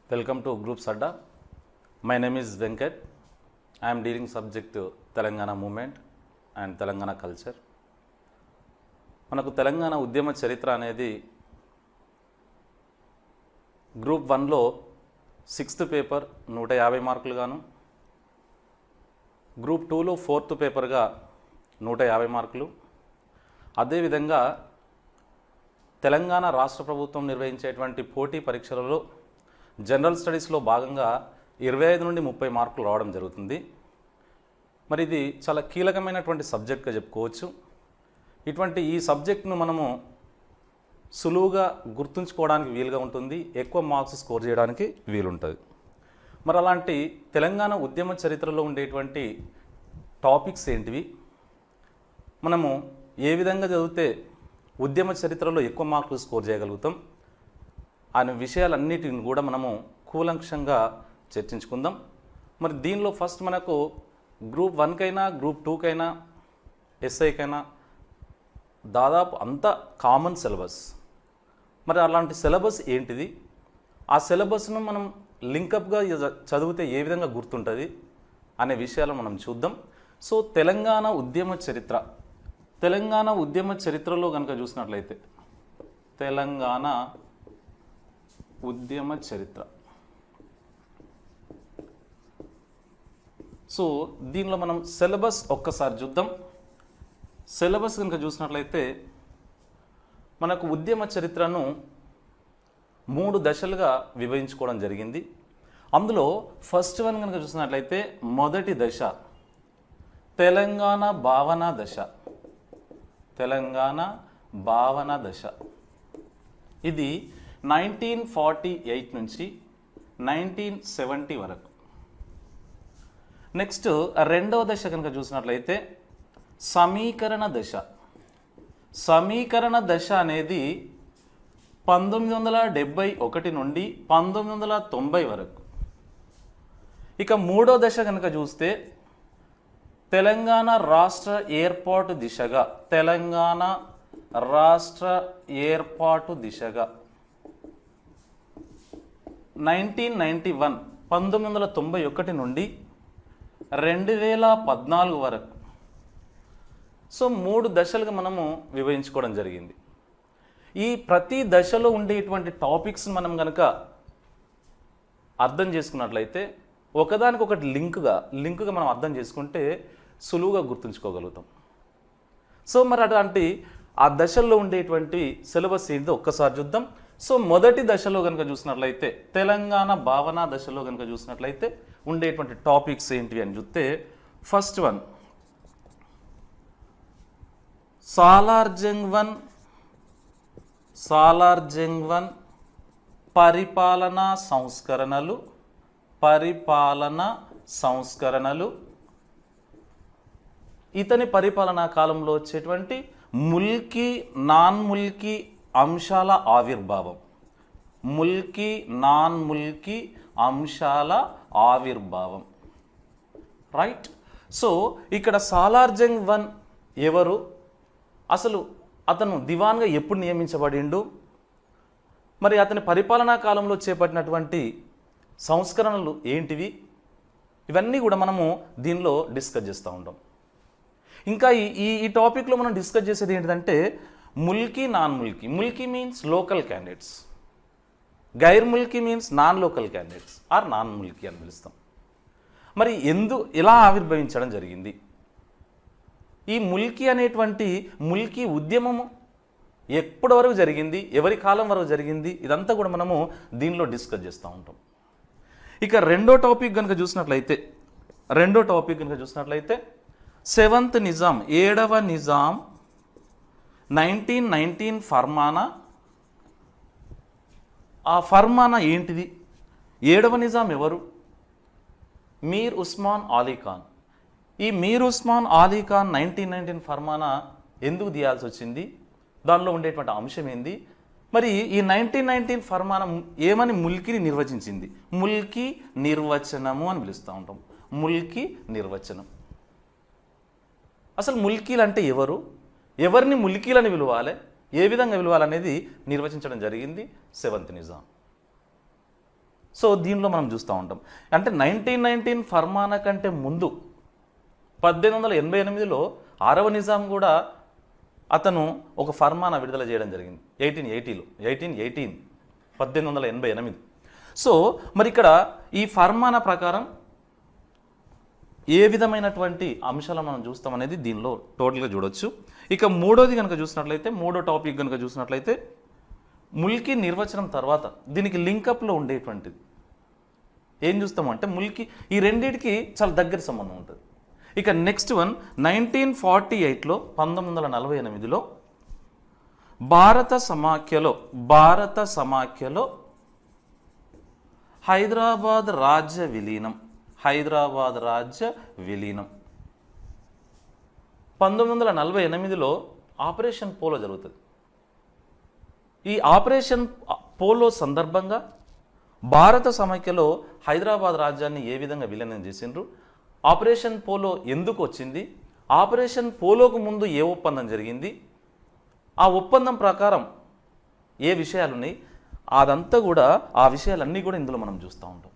Welcome to Group Sadda. My name is Venkat. I am dealing subject Telangana movement and Telangana culture మనకు తెలంగాణ ఉద్యమ చరిత్ర అనేది group వన్లో sixth paper నూట యాభై మార్కులు గాను గ్రూప్ టూలో ఫోర్త్ పేపర్గా నూట యాభై మార్కులు అదేవిధంగా తెలంగాణ రాష్ట్ర ప్రభుత్వం నిర్వహించేటువంటి పోటీ పరీక్షలలో జనరల్ స్టడీస్లో భాగంగా ఇరవై ఐదు నుండి ముప్పై మార్కులు రావడం జరుగుతుంది మరి ఇది చాలా కీలకమైనటువంటి సబ్జెక్ట్గా చెప్పుకోవచ్చు ఇటువంటి ఈ సబ్జెక్ట్ను మనము సులువుగా గుర్తుంచుకోవడానికి వీలుగా ఉంటుంది ఎక్కువ మార్క్స్ స్కోర్ చేయడానికి వీలుంటుంది మరి అలాంటి తెలంగాణ ఉద్యమ చరిత్రలో ఉండేటువంటి టాపిక్స్ ఏంటివి మనము ఏ విధంగా చదివితే ఉద్యమ చరిత్రలో ఎక్కువ మార్కులు స్కోర్ చేయగలుగుతాం అనే విషయాలన్నిటిని కూడా మనము కూలంక్షంగా చర్చించుకుందాం మరి దీనిలో ఫస్ట్ మనకు గ్రూప్ వన్కైనా గ్రూప్ టూకైనా ఎస్ఐకైనా దాదాపు అంతా కామన్ సిలబస్ మరి అలాంటి సిలబస్ ఏంటిది ఆ సిలబస్ను మనం లింకప్గా చదివితే ఏ విధంగా గుర్తుంటుంది అనే విషయాలు మనం చూద్దాం సో తెలంగాణ ఉద్యమ చరిత్ర తెలంగాణ ఉద్యమ చరిత్రలో కనుక చూసినట్లయితే తెలంగాణ ఉద్యమ చరిత్ర సో దీనిలో మనం సిలబస్ ఒక్కసారి చూద్దాం సిలబస్ కనుక చూసినట్లయితే మనకు ఉద్యమ చరిత్రను మూడు దశలుగా విభజించుకోవడం జరిగింది అందులో ఫస్ట్ వన్ కనుక చూసినట్లయితే మొదటి దశ తెలంగాణ భావన దశ తెలంగాణ భావన దశ ఇది నైన్టీన్ ఫార్టీ ఎయిట్ నుంచి నైన్టీన్ సెవెంటీ వరకు నెక్స్ట్ రెండవ దశ కనుక చూసినట్లయితే సమీకరణ దశ సమీకరణ దశ అనేది పంతొమ్మిది వందల డెబ్బై ఒకటి నుండి పంతొమ్మిది వందల తొంభై వరకు ఇక మూడో దశ కనుక చూస్తే తెలంగాణ రాష్ట్ర ఏర్పాటు దిశగా తెలంగాణ రాష్ట్ర ఏర్పాటు దిశగా నైన్టీన్ నైంటీ వన్ పంతొమ్మిది వందల తొంభై ఒకటి నుండి రెండు వేల పద్నాలుగు వరకు సో మూడు దశలుగా మనము విభజించుకోవడం జరిగింది ఈ ప్రతి దశలో ఉండేటువంటి టాపిక్స్ మనం కనుక అర్థం చేసుకున్నట్లయితే ఒకదానికొకటి లింక్గా లింక్గా మనం అర్థం చేసుకుంటే సులువుగా గుర్తుంచుకోగలుగుతాం సో మరి అటువంటి ఆ దశల్లో ఉండేటువంటి సిలబస్ ఏంటో ఒక్కసారి చూద్దాం సో మొదటి దశలో కనుక చూసినట్లయితే తెలంగాణ భావన దశలో కనుక చూసినట్లయితే ఉండేటువంటి టాపిక్స్ ఏంటివి అని చూస్తే first one Salar Jung one Salar Jung one పరిపాలనా సంస్కరణలు పరిపాలన సంస్కరణలు ఇతని పరిపాలనా కాలంలో వచ్చేటువంటి ముల్కీ నాన్ ముల్కీ అంశాల ఆవిర్భావం ముల్కీ నాన్ ముల్కీ అంశాల ఆవిర్భావం రైట్ సో ఇక్కడ సాలార్జంగ్ వన్ ఎవరు అసలు అతను దివాన్గా ఎప్పుడు నియమించబడిండు మరి అతని పరిపాలనా కాలంలో చేపట్టినటువంటి సంస్కరణలు ఏంటివి ఇవన్నీ కూడా మనము దీనిలో డిస్కస్ చేస్తూ ఉంటాం ఇంకా ఈ ఈ ఈ టాపిక్లో మనం డిస్కస్ చేసేది ఏంటంటే mulki non mulki mulki means local candidates ghair mulki means non local candidates or non mulki అని పిలుస్తాం మరి ఎందు ఎలా ఆవిర్భవించడం జరిగింది ఈ ముల్కీ అనేటువంటి ముల్కీ ఉద్యమము ఎప్పటి వరకు జరిగింది ఎవరి కాలం వరకు జరిగింది ఇదంతా కూడా మనము దీనిలో డిస్కస్ చేస్తూ ఉంటాం ఇక రెండో టాపిక్ కనుక చూసినట్లయితే రెండో టాపిక్ కనుక చూసినట్లయితే సెవెంత్ నిజాం ఏడవ నిజాం నైన్టీన్ నైన్టీన్ ఫర్మానా ఆ ఫర్మానా ఏంటిది ఏడవ నిజాం ఎవరు మీర్ ఉస్మాన్ అలీ ఖాన్ ఈ మీర్ ఉస్మాన్ అలీ ఖాన్ నైన్టీన్ నైన్టీన్ ఫర్మానా ఎందుకు తీయాల్సి వచ్చింది దానిలో ఉండేటువంటి అంశం ఏంది మరి ఈ నైన్టీన్ నైన్టీన్ ఫర్మానం ఏమని ముల్కిని నిర్వచించింది ముల్కీ నిర్వచనము అని పిలుస్తూ ఉంటాం ముల్కీ నిర్వచనం అసలు ముల్కీలు అంటే ఎవరు ఎవరిని ముల్కీలని పిలవాలి ఏ విధంగా పిలవాలనేది నిర్వచించడం జరిగింది సెవెంత్ నిజాం సో దీనిలో మనం చూస్తూ ఉంటాం అంటే నైన్టీన్ నైన్టీన్ ఫర్మానా కంటే ముందు పద్దెనిమిది వందల ఎనభై ఎనిమిదిలో ఆరవ నిజాం కూడా అతను ఒక ఫర్మానా విడుదల చేయడం జరిగింది ఎయిటీన్ ఎయిటీలో ఎయిటీన్ ఎయిటీన్ పద్దెనిమిది వందల ఎనభై ఎనిమిది సో మరి ఇక్కడ ఈ ఫర్మానా ప్రకారం ఏ విధమైనటువంటి అంశాలను మనం చూస్తాం అనేది దీనిలో టోటల్గా చూడొచ్చు ఇక మూడోది కనుక చూసినట్లయితే మూడో టాపిక్ కనుక చూసినట్లయితే ముల్కీ నిర్వచనం తర్వాత దీనికి లింకప్లో ఉండేటువంటిది ఏం చూస్తామంటే ముల్కీ ఈ రెండింటికి చాలా దగ్గర సంబంధం ఉంటుంది ఇక నెక్స్ట్ వన్ నైన్టీన్ ఫార్టీ ఎయిట్లో పంతొమ్మిది వందల నలభై ఎనిమిదిలో భారత సమాఖ్యలో భారత సమాఖ్యలో హైదరాబాద్ రాజ్య విలీనం హైదరాబాద్ రాజ్య విలీనం పంతొమ్మిది వందల నలభై ఎనిమిదిలో ఆపరేషన్ పోలో జరుగుతుంది ఈ ఆపరేషన్ పోలో సందర్భంగా భారత సమైక్యలో హైదరాబాద్ రాజ్యాన్ని ఏ విధంగా విలీనం చేసిండ్రు ఆపరేషన్ పోలో ఎందుకు వచ్చింది ఆపరేషన్ పోలోకు ముందు ఏ ఒప్పందం జరిగింది ఆ ఒప్పందం ప్రకారం ఏ విషయాలు ఉన్నాయి అదంతా కూడా ఆ విషయాలన్నీ కూడా ఇందులో మనం చూస్తూ ఉంటాం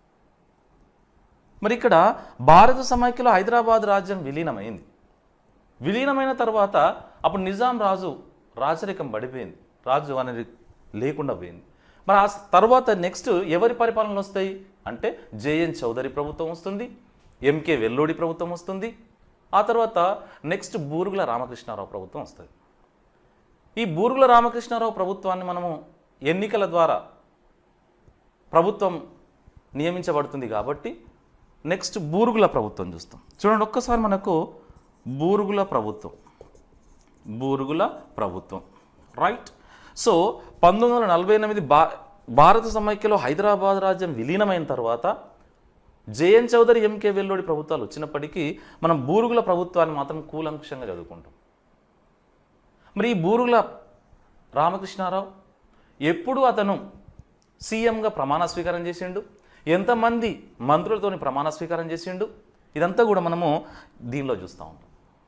మరి ఇక్కడ భారత సమైక్యలో హైదరాబాద్ రాజ్యం విలీనమైంది విలీనమైన తర్వాత అప్పుడు నిజాం రాజు రాజరికం పడిపోయింది రాజు అనేది లేకుండా పోయింది మరి ఆ తర్వాత నెక్స్ట్ ఎవరి పరిపాలనలు వస్తాయి అంటే జేఎన్ చౌదరి ప్రభుత్వం వస్తుంది ఎంకే వెల్లోడి ప్రభుత్వం వస్తుంది ఆ తర్వాత నెక్స్ట్ బూరుగుల రామకృష్ణారావు ప్రభుత్వం వస్తుంది ఈ బూరుగుల రామకృష్ణారావు ప్రభుత్వాన్ని మనము ఎన్నికల ద్వారా ప్రభుత్వం నియమించబడుతుంది కాబట్టి నెక్స్ట్ బూరుగుల ప్రభుత్వం చూస్తాం చూడండి ఒక్కసారి మనకు బూరుగుల ప్రభుత్వం బూరుగుల ప్రభుత్వం రైట్ సో పంతొమ్మిది వందల నలభై ఎనిమిది భా భారత సమైక్యలో హైదరాబాద్ రాజ్యం విలీనమైన తర్వాత జేఎన్ చౌదరి ఎంకే వెల్లోడి ప్రభుత్వాలు వచ్చినప్పటికీ మనం బూరుగుల ప్రభుత్వాన్ని మాత్రం కూలంకుషంగా చదువుకుంటాం మరి ఈ బూరుగుల రామకృష్ణారావు ఎప్పుడు అతను సీఎంగా ప్రమాణ స్వీకారం చేసిండు ఎంతమంది మంత్రులతోని ప్రమాణ స్వీకారం చేసిండు ఇదంతా కూడా మనము దీనిలో చూస్తూ ఉంటాం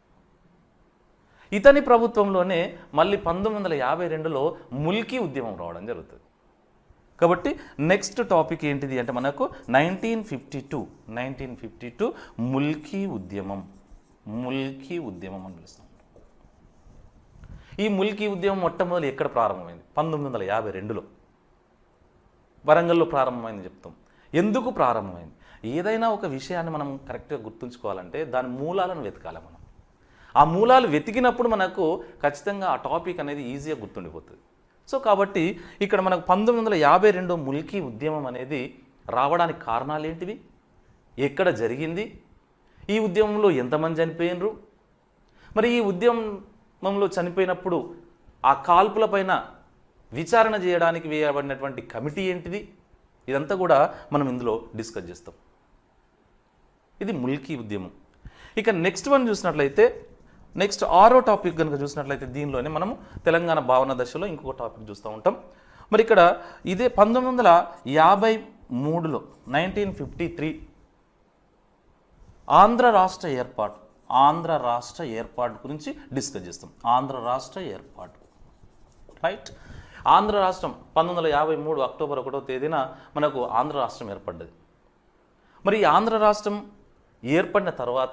ఇతని ప్రభుత్వంలోనే మళ్ళీ పంతొమ్మిది వందల యాభై రెండులో ముల్కీ ఉద్యమం రావడం జరుగుతుంది కాబట్టి నెక్స్ట్ టాపిక్ ఏంటిది అంటే మనకు nineteen fifty two nineteen fifty two ముల్కీ ఉద్యమం ముల్కీ ఉద్యమం అని పిలుస్తాం ఈ ముల్కీ ఉద్యమం మొట్టమొదలు ఎక్కడ ప్రారంభమైంది పంతొమ్మిది వందల యాభై రెండులో వరంగల్లో ప్రారంభమైంది చెప్తాం ఎందుకు ప్రారంభమైంది ఏదైనా ఒక విషయాన్ని మనం కరెక్ట్గా గుర్తుంచుకోవాలంటే దాని మూలాలను వెతకాలి మనం ఆ మూలాలు వెతికినప్పుడు మనకు ఖచ్చితంగా ఆ టాపిక్ అనేది ఈజీగా గుర్తుండిపోతుంది సో కాబట్టి ఇక్కడ మనకు పంతొమ్మిది వందల యాభై రెండో ముల్కీ ఉద్యమం అనేది రావడానికి కారణాలు ఏంటివి ఎక్కడ జరిగింది ఈ ఉద్యమంలో ఎంతమంది చనిపోయినరు మరి ఈ ఉద్యమంలో చనిపోయినప్పుడు ఆ కాల్పులపైన విచారణ చేయడానికి వేయబడినటువంటి కమిటీ ఏంటిది ఇదంతా కూడా మనం ఇందులో డిస్కస్ చేస్తాం ఇది ముల్కీ ఉద్యమం ఇక నెక్స్ట్ వన్ చూసినట్లయితే నెక్స్ట్ ఆరో టాపిక్ కనుక చూసినట్లయితే దీనిలోనే మనము తెలంగాణ భావన దశలో ఇంకొక టాపిక్ చూస్తూ ఉంటాం మరి ఇక్కడ ఇదే పంతొమ్మిది వందల యాభై మూడులో నైన్టీన్ ఫిఫ్టీ త్రీ ఆంధ్ర రాష్ట్ర ఏర్పాటు ఆంధ్ర రాష్ట్ర ఏర్పాటు గురించి డిస్కస్ చేస్తాం ఆంధ్ర రాష్ట్ర ఏర్పాటు రైట్ ఆంధ్ర రాష్ట్రం పంతొమ్మిది వందల యాభై మూడు అక్టోబర్ ఒకటో తేదీన మనకు ఆంధ్ర రాష్ట్రం ఏర్పడ్డది మరి ఈ ఆంధ్ర రాష్ట్రం ఏర్పడిన తర్వాత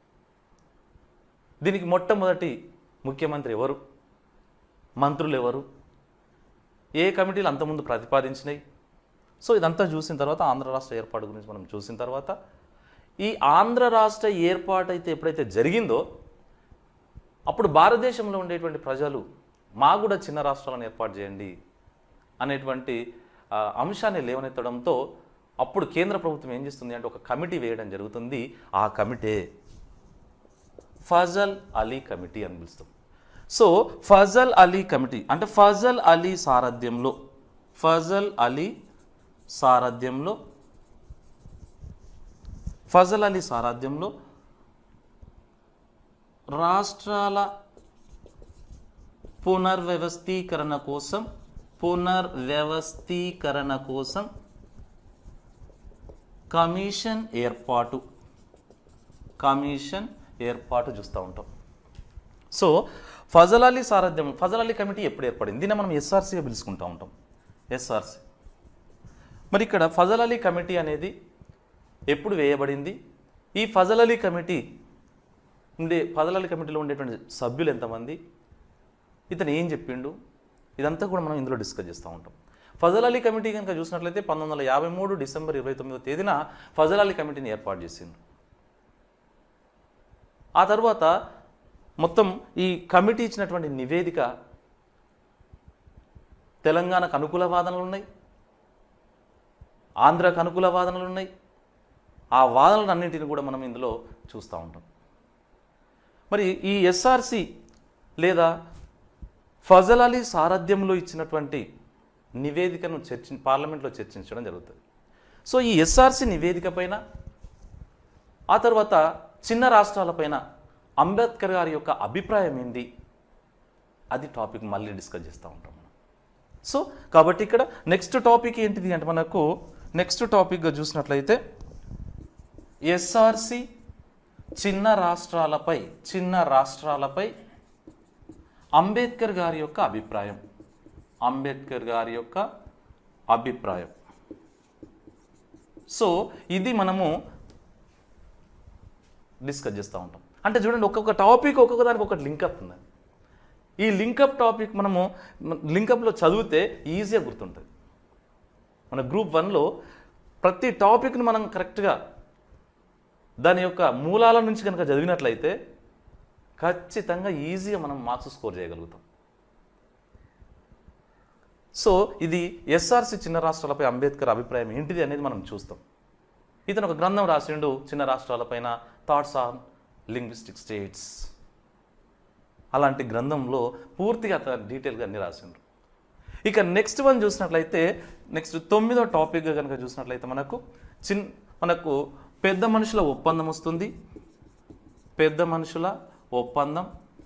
దీనికి మొట్టమొదటి ముఖ్యమంత్రి ఎవరు మంత్రులు ఎవరు ఏ కమిటీలు అంతకుముందు ప్రతిపాదించినాయి సో ఇదంతా చూసిన తర్వాత ఆంధ్ర రాష్ట్ర ఏర్పాటు గురించి మనం చూసిన తర్వాత ఈ ఆంధ్ర రాష్ట్ర ఏర్పాటు అయితే ఎప్పుడైతే జరిగిందో అప్పుడు భారతదేశంలో ఉండేటువంటి ప్రజలు మా కూడా చిన్న రాష్ట్రాలను ఏర్పాటు చేయండి అనేటువంటి ఆ, అంశాన్ని లేవనెత్తడంతో అప్పుడు కేంద్ర ప్రభుత్వం ఏం చేస్తుంది అంటే ఒక కమిటీ వేయడం జరుగుతుంది ఆ కమిటీ ఫజల్ అలీ కమిటీ అని పిలుస్తాం సో ఫజల్ అలీ కమిటీ అంటే ఫజల్ అలీ సారథ్యంలో ఫజల్ అలీ సారథ్యంలో ఫజల్ అలీ సారథ్యంలో రాష్ట్రాల పునర్వ్యవస్థీకరణ కోసం పునర్వ్యవస్థీకరణ కోసం కమిషన్ ఏర్పాటు కమిషన్ ఏర్పాటు చూస్తూ ఉంటాం సో ఫజల్ అలీ సారథ్యం ఫజల్ అలీ కమిటీ ఎప్పుడు ఏర్పడింది దీన్ని మనం ఎస్ఆర్సీగా పిలుచుకుంటూ ఉంటాం ఎస్ఆర్సీ మరి ఇక్కడ ఫజల్ అలీ కమిటీ అనేది ఎప్పుడు వేయబడింది ఈ ఫజల్ అలీ కమిటీ ఉండే ఫజల్ అలీ కమిటీలో ఉండేటువంటి సభ్యులు ఎంతమంది ఇతను ఏం చెప్పిండు ఇదంతా కూడా మనం ఇందులో డిస్కస్ చేస్తూ ఉంటాం ఫజల్ అలీ కమిటీ కనుక చూసినట్లయితే పంతొమ్మిది వందల యాభై మూడు డిసెంబర్ ఇరవై తొమ్మిదో తేదీన ఫజల్ అలీ కమిటీని ఏర్పాటు చేసింది ఆ తర్వాత మొత్తం ఈ కమిటీ ఇచ్చినటువంటి నివేదిక తెలంగాణకు అనుకూల వాదనలు ఉన్నాయి ఆంధ్రకు అనుకూల వాదనలు ఉన్నాయి ఆ వాదనలను అన్నింటిని కూడా మనం ఇందులో చూస్తూ ఉంటాం మరి ఈ ఎస్ఆర్సి లేదా ఫజల్ అలీ సారథ్యంలో ఇచ్చినటువంటి నివేదికను చర్చి పార్లమెంట్లో చర్చించడం జరుగుతుంది సో ఈ ఎస్ఆర్సి నివేదిక పైన ఆ తర్వాత చిన్న రాష్ట్రాలపైన అంబేద్కర్ గారి యొక్క అభిప్రాయం ఏంది అది టాపిక్ మళ్ళీ డిస్కస్ చేస్తూ ఉంటాం మనం సో కాబట్టి ఇక్కడ నెక్స్ట్ టాపిక్ ఏంటిది అంటే మనకు నెక్స్ట్ టాపిక్గా చూసినట్లయితే ఎస్ఆర్సి చిన్న రాష్ట్రాలపై చిన్న రాష్ట్రాలపై అంబేద్కర్ గారి యొక్క అభిప్రాయం అంబేద్కర్ గారి యొక్క అభిప్రాయం సో ఇది మనము డిస్కస్ చేస్తూ ఉంటాం అంటే చూడండి ఒక్కొక్క టాపిక్ ఒక్కొక్క దానికి ఒక లింకప్ ఉంది ఈ లింకప్ టాపిక్ మనము లింకప్లో చదివితే ఈజీగా గుర్తుంటుంది మన గ్రూప్ వన్లో ప్రతి టాపిక్ని మనం కరెక్ట్గా దాని యొక్క మూలాల నుంచి కనుక చదివినట్లయితే ఖచ్చితంగా ఈజీగా మనం మార్క్స్ స్కోర్ చేయగలుగుతాం సో ఇది ఎస్ఆర్సి చిన్న రాష్ట్రాలపై అంబేద్కర్ అభిప్రాయం ఏంటిది అనేది మనం చూస్తాం ఇతను ఒక గ్రంథం రాసిండు చిన్న రాష్ట్రాలపైన థాట్స్ ఆన్ లింగ్విస్టిక్ స్టేట్స్ అలాంటి గ్రంథంలో పూర్తిగా అతను డీటెయిల్గా అన్ని రాసిండు ఇక నెక్స్ట్ వన్ చూసినట్లయితే నెక్స్ట్ తొమ్మిదో టాపిక్గా కనుక చూసినట్లయితే మనకు చిన్ మనకు పెద్ద మనుషుల ఒప్పందం వస్తుంది పెద్ద మనుషుల ఒప్పందం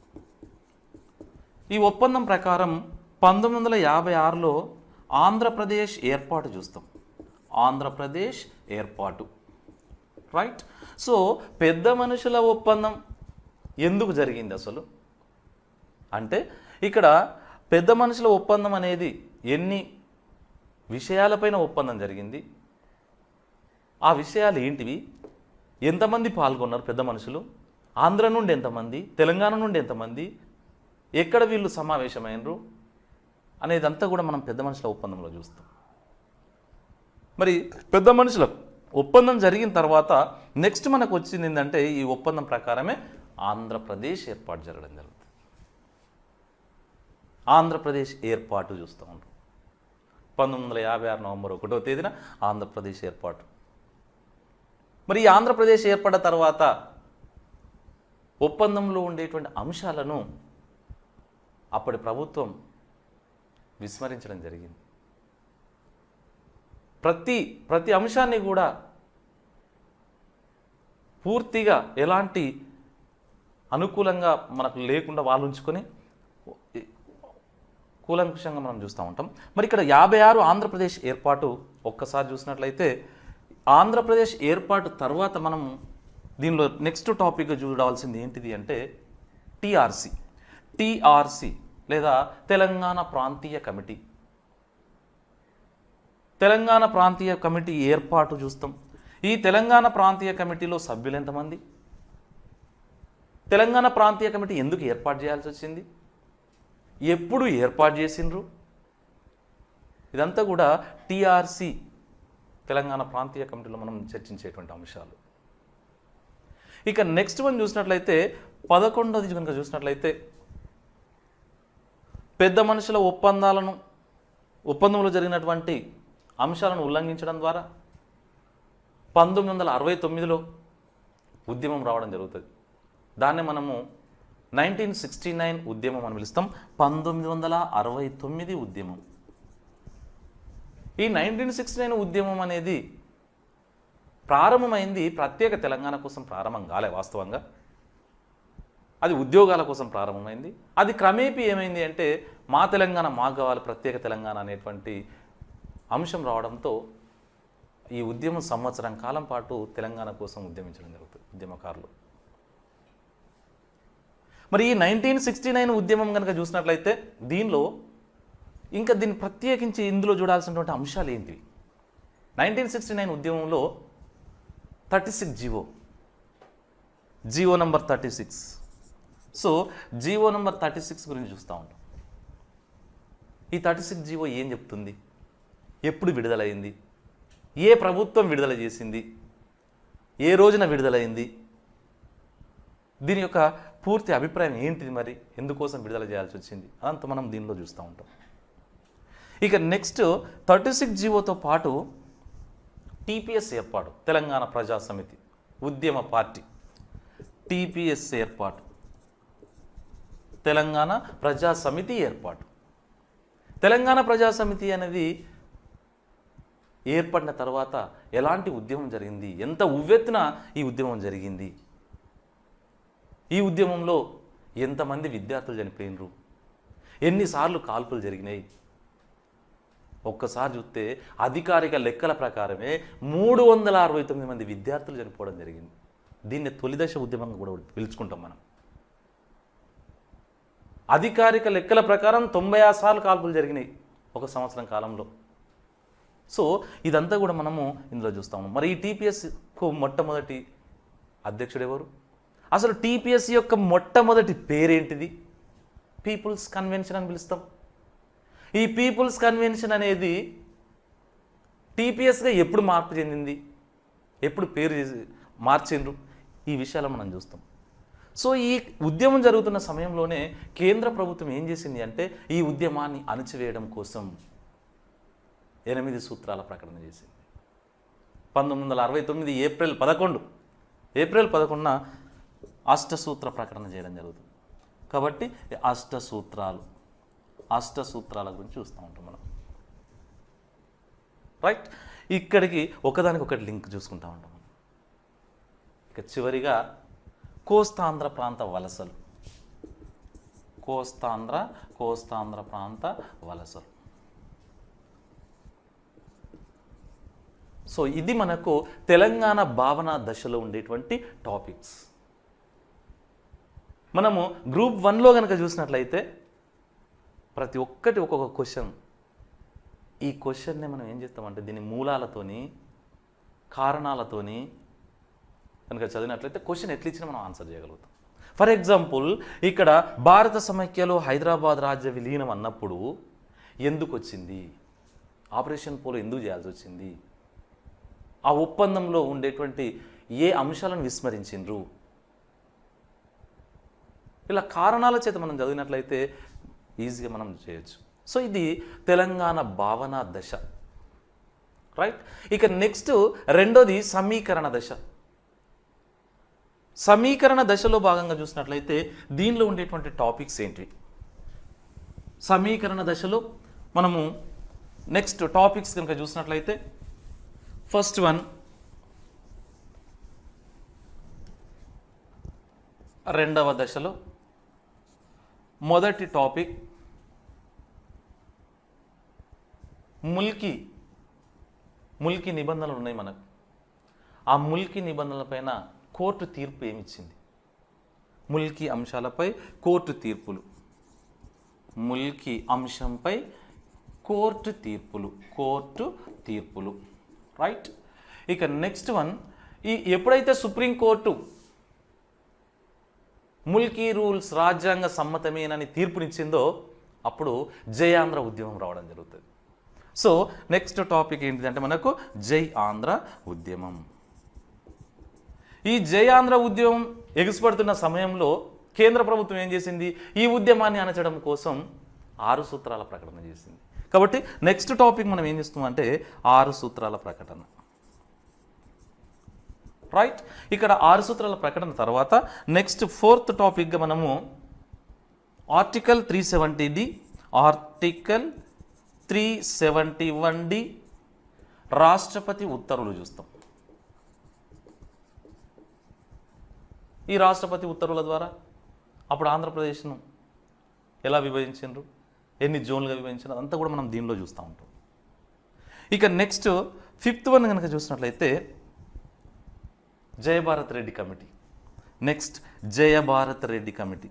ఈ ఒప్పందం ప్రకారం పంతొమ్మిది వందల యాభై ఆరులో ఆంధ్రప్రదేశ్ ఏర్పాటు చూస్తాం ఆంధ్రప్రదేశ్ ఏర్పాటు రైట్ సో పెద్ద మనుషుల ఒప్పందం ఎందుకు జరిగింది అసలు అంటే ఇక్కడ పెద్ద మనుషుల ఒప్పందం అనేది ఎన్ని విషయాలపైన ఒప్పందం జరిగింది ఆ విషయాలు ఏంటివి ఎంతమంది పాల్గొన్నారు పెద్ద మనుషులు ఆంధ్ర నుండి ఎంతమంది తెలంగాణ నుండి ఎంతమంది ఎక్కడ వీళ్ళు సమావేశమైనరు అనేదంతా కూడా మనం పెద్ద మనుషుల ఒప్పందంలో చూస్తాం మరి పెద్ద మనుషుల ఒప్పందం జరిగిన తర్వాత నెక్స్ట్ మనకు వచ్చింది ఏంటంటే ఈ ఒప్పందం ప్రకారమే ఆంధ్రప్రదేశ్ ఏర్పాటు జరగడం జరుగుతుంది ఆంధ్రప్రదేశ్ ఏర్పాటు చూస్తూ ఉంటాం పంతొమ్మిది వందల యాభై ఆరు నవంబర్ ఒకటో తేదీన ఆంధ్రప్రదేశ్ ఏర్పాటు మరి ఈ ఆంధ్రప్రదేశ్ ఏర్పడ్డ తర్వాత ఒప్పందంలో ఉండేటువంటి అంశాలను అప్పటి ప్రభుత్వం విస్మరించడం జరిగింది ప్రతి ప్రతి అంశాన్ని కూడా పూర్తిగా ఎలాంటి అనుకూలంగా మనకు లేకుండా వాళ్ళు ఉంచుకొని కూలంకుషంగా మనం చూస్తూ ఉంటాం మరి ఇక్కడ యాభై ఆరు ఆంధ్రప్రదేశ్ ఏర్పాటు ఒక్కసారి చూసినట్లయితే ఆంధ్రప్రదేశ్ ఏర్పాటు తర్వాత మనం దీనిలో నెక్స్ట్ టాపిక్ చూడవలసింది ఏంటిది అంటే టిఆర్సి టిఆర్సి లేదా తెలంగాణ ప్రాంతీయ కమిటీ తెలంగాణ ప్రాంతీయ కమిటీ ఏర్పాటు చూస్తాం ఈ తెలంగాణ ప్రాంతీయ కమిటీలో సభ్యులు ఎంతమంది తెలంగాణ ప్రాంతీయ కమిటీ ఎందుకు ఏర్పాటు చేయాల్సి వచ్చింది ఎప్పుడు ఏర్పాటు చేసిండ్రు ఇదంతా కూడా టిఆర్సి తెలంగాణ ప్రాంతీయ కమిటీలో మనం చర్చించేటువంటి అంశాలు ఇక నెక్స్ట్ వన్ చూసినట్లయితే పదకొండవది కనుక చూసినట్లయితే పెద్ద మనుషుల ఒప్పందాలను ఒప్పందంలో జరిగినటువంటి అంశాలను ఉల్లంఘించడం ద్వారా పంతొమ్మిది వందల అరవై తొమ్మిదిలో ఉద్యమం రావడం జరుగుతుంది దాన్ని మనము నైన్టీన్ సిక్స్టీ నైన్ ఉద్యమం అని పిలుస్తాం పంతొమ్మిది వందల అరవై తొమ్మిది ఉద్యమం ఈ నైన్టీన్ సిక్స్టీ నైన్ ఉద్యమం అనేది ప్రారంభమైంది ప్రత్యేక తెలంగాణ కోసం ప్రారంభం కాలే వాస్తవంగా అది ఉద్యోగాల కోసం ప్రారంభమైంది అది క్రమేపీ ఏమైంది అంటే మా తెలంగాణ మాకు కావాలి ప్రత్యేక తెలంగాణ అనేటువంటి అంశం రావడంతో ఈ ఉద్యమం సంవత్సరం కాలం పాటు తెలంగాణ కోసం ఉద్యమించడం జరుగుతుంది ఉద్యమకారులు మరి ఈ నైన్టీన్ సిక్స్టీ నైన్ ఉద్యమం కనుక చూసినట్లయితే దీనిలో ఇంకా దీన్ని ప్రత్యేకించి ఇందులో చూడాల్సినటువంటి అంశాలు ఏంటివి నైన్టీన్ సిక్స్టీ నైన్ ఉద్యమంలో thirty six GO GO number thirty six so GO number thirty six గురించి చూస్తూ ఉంటాం ఈ థర్టీ సిక్స్ జీవో ఏం చెప్తుంది ఎప్పుడు విడుదలైంది ఏ ప్రభుత్వం విడుదల చేసింది ఏ రోజున విడుదలైంది దీని యొక్క పూర్తి అభిప్రాయం ఏంటిది మరి ఎందుకోసం విడుదల చేయాల్సి వచ్చింది అదంతా మనం దీనిలో చూస్తూ ఉంటాం ఇక నెక్స్ట్ థర్టీ సిక్స్ జీవోతో పాటు టీపీఎస్ ఏర్పాటు తెలంగాణ ప్రజా సమితి ఉద్యమ పార్టీ టీపీఎస్ ఏర్పాటు తెలంగాణ ప్రజా సమితి ఏర్పాటు తెలంగాణ ప్రజా సమితి అనేది ఏర్పడిన తర్వాత ఎలాంటి ఉద్యమం జరిగింది ఎంత ఉవ్వెత్తున ఈ ఉద్యమం జరిగింది ఈ ఉద్యమంలో ఎంతమంది విద్యార్థులు చనిపోయినరు ఎన్నిసార్లు కాల్పులు జరిగినాయి ఒక్కసారి చూస్తే అధికారిక లెక్కల ప్రకారమే మూడు వందల అరవై తొమ్మిది మంది విద్యార్థులు చనిపోవడం జరిగింది దీన్ని తొలిదశ ఉద్యమంగా కూడా పిలుచుకుంటాం మనం అధికారిక లెక్కల ప్రకారం తొంభై ఆరు సార్లు కాల్పులు జరిగినాయి ఒక సంవత్సరం కాలంలో సో ఇదంతా కూడా మనము ఇందులో చూస్తాము మరి ఈ టీపీఎస్కు మొట్టమొదటి అధ్యక్షుడు ఎవరు అసలు టీపీఎస్ యొక్క మొట్టమొదటి పేరేంటిది పీపుల్స్ కన్వెన్షన్ అని పిలుస్తాం ఈ పీపుల్స్ కన్వెన్షన్ అనేది టీపీఎస్గా ఎప్పుడు మార్పు చెందింది ఎప్పుడు పేరు చేసి మార్చిండ్రు ఈ విషయాలు మనం చూస్తాం సో ఈ ఉద్యమం జరుగుతున్న సమయంలోనే కేంద్ర ప్రభుత్వం ఏం చేసింది అంటే ఈ ఉద్యమాన్ని అణచివేయడం కోసం ఎనిమిది సూత్రాల ప్రకటన చేసింది పంతొమ్మిది వందల అరవై తొమ్మిది ఏప్రిల్ పదకొండు ఏప్రిల్ పదకొండున అష్టసూత్ర ప్రకటన చేయడం జరుగుతుంది కాబట్టి ఈ అష్టసూత్రాలు అష్టసూత్రాల గురించి చూస్తూ ఉంటాం మనం రైట్ ఇక్కడికి ఒకదానికి ఒకటి లింక్ చూసుకుంటా ఉంటాం మనం. ఇక చివరిగా కోస్తాంధ్ర ప్రాంత వలసలు కోస్తాంధ్ర కోస్తాంధ్ర ప్రాంత వలసలు సో ఇది మనకు తెలంగాణ భావన దశలో ఉండేటువంటి టాపిక్స్ మనము గ్రూప్ వన్లో కనుక చూసినట్లయితే ప్రతి ఒక్కటి ఒక్కొక్క క్వశ్చన్ ఈ క్వశ్చన్ని మనం ఏం చేస్తామంటే దీని మూలాలతోని కారణాలతోని కనుక చదివినట్లయితే క్వశ్చన్ ఎట్లా ఇచ్చినా మనం ఆన్సర్ చేయగలుగుతాం ఫర్ ఎగ్జాంపుల్ ఇక్కడ భారత సమైక్యలో హైదరాబాద్ రాజ్య విలీనం అన్నప్పుడు ఎందుకు వచ్చింది ఆపరేషన్ పోలో ఎందుకు చేయాల్సి వచ్చింది ఆ ఒప్పందంలో ఉండేటువంటి ఏ అంశాలను విస్మరించిండ్రు ఇలా కారణాల చేత మనం చదివినట్లయితే ఈజీగా మనం చేయొచ్చు సో ఇది తెలంగాణ భావన దశ రైట్ ఇక నెక్స్ట్ రెండోది సమీకరణ దశ సమీకరణ దశలో భాగంగా చూసినట్లయితే దీనిలో ఉండేటువంటి టాపిక్స్ ఏంటి సమీకరణ దశలో మనము నెక్స్ట్ టాపిక్స్ కనుక చూసినట్లయితే ఫస్ట్ వన్ రెండవ దశలో మొదటి టాపిక్ ముల్కి ముల్కి నిబంధనలు ఉన్నాయి మనకు ఆ ముల్కి నిబంధనలపైన కోర్టు తీర్పు ఏమిచ్చింది ముల్కి అంశాలపై కోర్టు తీర్పులు ముల్కి అంశంపై కోర్టు తీర్పులు కోర్టు తీర్పులు రైట్ ఇక నెక్స్ట్ వన్ ఈ ఎప్పుడైతే సుప్రీంకోర్టు ముల్కీ రూల్స్ రాజ్యాంగ సమ్మతమేనని తీర్పునిచ్చిందో అప్పుడు జయాంధ్ర ఉద్యమం రావడం జరుగుతుంది సో నెక్స్ట్ టాపిక్ ఏంటిదంటే మనకు జై ఆంధ్ర ఉద్యమం ఈ జై ఆంధ్ర ఉద్యమం ఎగిసిపడుతున్న సమయంలో కేంద్ర ప్రభుత్వం ఏం చేసింది ఈ ఉద్యమాన్ని అణచడం కోసం ఆరు సూత్రాల ప్రకటన చేసింది కాబట్టి నెక్స్ట్ టాపిక్ మనం ఏం చేస్తామంటే ఆరు సూత్రాల ప్రకటన రైట్ ఇక్కడ ఆరు సూత్రాల ప్రకటన తర్వాత నెక్స్ట్ ఫోర్త్ టాపిక్గా మనము article three seventy D article three seventy one D రాష్ట్రపతి ఉత్తర్వులు చూస్తాం ఈ రాష్ట్రపతి ఉత్తర్వుల ద్వారా అప్పుడు ఆంధ్రప్రదేశ్ను ఎలా విభజించారు ఎన్ని జోన్లుగా విభజించారు అదంతా కూడా మనం దీనిలో చూస్తూ ఉంటాం ఇక నెక్స్ట్ ఫిఫ్త్ వన్ కనుక చూసినట్లయితే Jayabharat Reddy committee next Jayabharat Reddy committee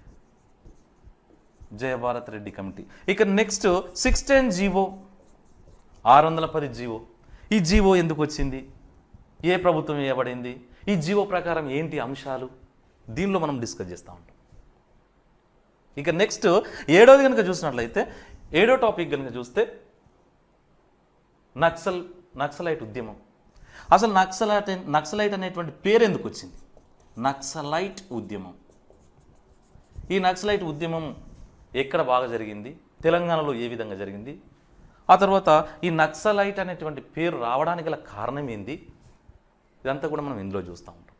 Jayabharat Reddy committee ఇక నెక్స్ట్ సిక్స్ టెన్ జీవో ఆరు వందల పది జీవో ఈ జీవో ఎందుకు వచ్చింది ఏ ప్రభుత్వం వేయబడింది ఈ జీవో ప్రకారం ఏంటి అంశాలు దీనిలో మనం డిస్కస్ చేస్తూ ఉంటాం ఇక నెక్స్ట్ ఏడోది కనుక చూసినట్లయితే ఏడో టాపిక్ కనుక చూస్తే నక్సల్ నక్సలైట్ ఉద్యమం అసలు నక్సలైట్ నక్సలైట్ అనేటువంటి పేరు ఎందుకు వచ్చింది నక్సలైట్ ఉద్యమం ఈ నక్సలైట్ ఉద్యమం ఎక్కడ బాగా జరిగింది తెలంగాణలో ఏ విధంగా జరిగింది ఆ తర్వాత ఈ నక్సలైట్ అనేటువంటి పేరు రావడానికి గల కారణం ఏంది ఇదంతా కూడా మనం ఇందులో చూస్తూ ఉంటాం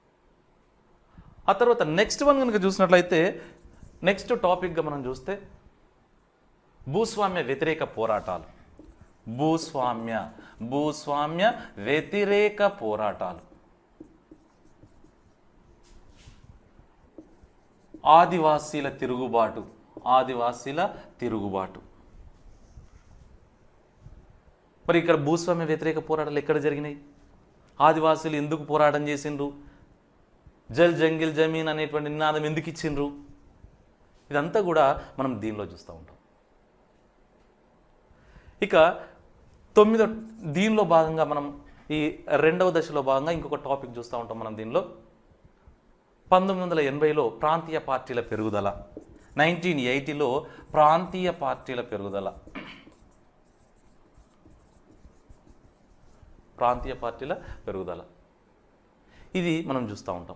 ఆ తర్వాత నెక్స్ట్ వన్ కనుక చూసినట్లయితే నెక్స్ట్ టాపిక్గా మనం చూస్తే భూస్వామ్య వ్యతిరేక పోరాటాలు భూస్వామ్య భూస్వామ్య వ్యతిరేక పోరాటాలు ఆదివాసీల తిరుగుబాటు ఆదివాసీల తిరుగుబాటు మరి ఇక్కడ భూస్వామ్య వ్యతిరేక పోరాటాలు ఎక్కడ జరిగినాయి ఆదివాసీలు ఎందుకు పోరాటం చేసిండ్రు జల్ జంగిల్ జమీన్ అనేటువంటి నినాదం ఎందుకు ఇచ్చిండ్రు ఇదంతా కూడా మనం దీనిలో చూస్తూ ఉంటాం ఇక తొమ్మిదో దీనిలో భాగంగా మనం ఈ రెండవ దశలో భాగంగా ఇంకొక టాపిక్ చూస్తూ ఉంటాం మనం దీనిలో పంతొమ్మిది వందల ఎనభైలో ప్రాంతీయ పార్టీల పెరుగుదల నైన్టీన్ ఎయిటీలో ప్రాంతీయ పార్టీల పెరుగుదల ప్రాంతీయ పార్టీల పెరుగుదల ఇది మనం చూస్తూ ఉంటాం